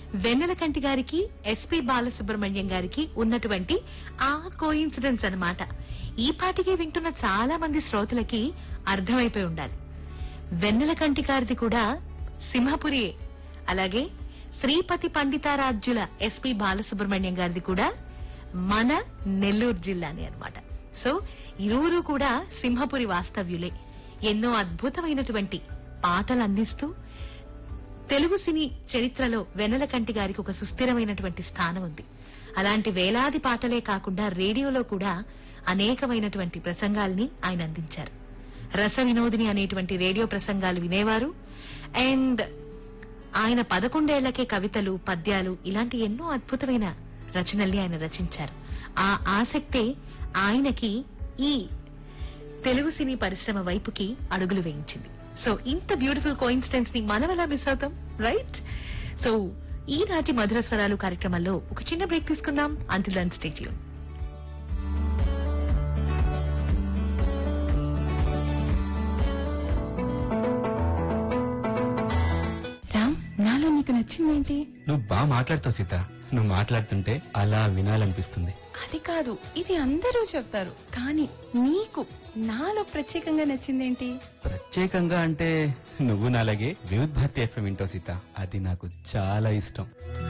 వెన్నెలకంటి గారికి ఎస్పి బాలసుబ్రహ్మణ్యం గారికి ఉన్నటువంటి ఆ కోయిన్సిడెన్స్ అన్నమాట ఈ పాటికి వింటున్న చాలా మంది శ్రోతలకి అర్థమైపోయి ఉండాలి వెన్నెలకంటి గారిది కూడా సింహపురియే అలాగే శ్రీపతి పండితారాజ్యుల ఎస్పి బాలసుబ్రహ్మణ్యం గారిది కూడా మన నెల్లూరు జిల్లానే అన్నమాట సో ఇరువురు కూడా సింహపురి వాస్తవ్యులే ఎన్నో అద్భుతమైనటువంటి పాటలు అందిస్తూ తెలుగు సినీ చరిత్రలో వెన్నెలకంటి గారికి ఒక సుస్థిరమైనటువంటి స్థానం ఉంది అలాంటి వేలాది పాటలే కాకుండా రేడియోలో కూడా అనేకమైనటువంటి ప్రసంగాల్ని ఆయన అందించారు రస వినోదిని అనేటువంటి రేడియో ప్రసంగాలు వినేవారు అండ్ ఆయన పదకొండేళ్లకే కవితలు పద్యాలు ఇలాంటి ఎన్నో అద్భుతమైన రచనల్ని ఆయన రచించారు ఆ ఆసక్తే ఆయనకి ఈ తెలుగు సినీ పరిశ్రమ వైపుకి అడుగులు వేయించింది సో ఇంత బ్యూటిఫుల్ కోయిన్సిడెన్స్ ని మనం ఎలా మిస్ అవుతాం రైట్ సో ఈనాటి మధుర స్వరాలు కార్యక్రమంలో ఒక చిన్న బ్రేక్ తీసుకుందాం అంటిల్ దన్ స్టేట్యూన్ రామ్ నాలో నీకు నచ్చిందేంటి నువ్వు బాగా మాట్లాడుతావు సీత నువ్వు మాట్లాడుతుంటే అలా వినాలనిపిస్తుంది అది కాదు ఇది అందరూ చెప్తారు కానీ నీకు నాలో ప్రత్యేకంగా నచ్చిందేంటి ప్రత్యేకంగా అంటే నువ్వు నాలాగే వివిధ్ భారతి ఎఫ్ఎం వింటావు సీత అది నాకు చాలా ఇష్టం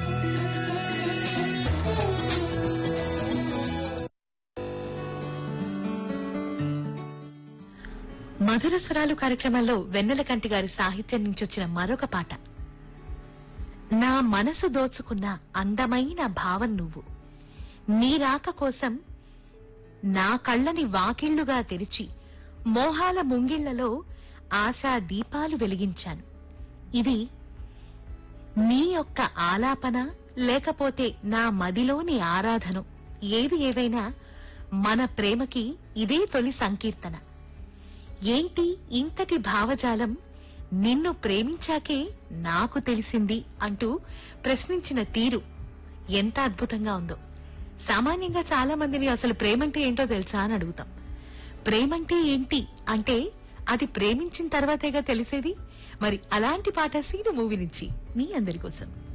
మధుర స్వరాలు కార్యక్రమంలో వెన్నెలకంటి గారి సాహిత్యం నుంచి వచ్చిన మరొక పాట నా మనసు దోచుకున్న అందమైన భావం నువ్వు నీ రాక కోసం నా కళ్ళని వాకిళ్లుగా తెరిచి మోహాల ముంగిళ్లలో ఆశా దీపాలు వెలిగించాను ఇది నీ యొక్క ఆలాపన లేకపోతే నా మదిలోని ఆరాధన ఏది ఏవైనా మన ప్రేమకి ఇదే తొలి సంకీర్తన ఏంటి ఇంతటి భావజాలం నిన్ను ప్రేమించాకే నాకు తెలిసింది అంటూ ప్రశ్నించిన తీరు ఎంత అద్భుతంగా ఉందో సామాన్యంగా చాలా మందిని అసలు ప్రేమంటే ఏంటో తెలుసా అని అడుగుతాం ప్రేమంటే ఏంటి అంటే అది ప్రేమించిన తర్వాతేగా తెలిసేది మరి అలాంటి పాట సీను మూవీ నుంచి మీ అందరి కోసం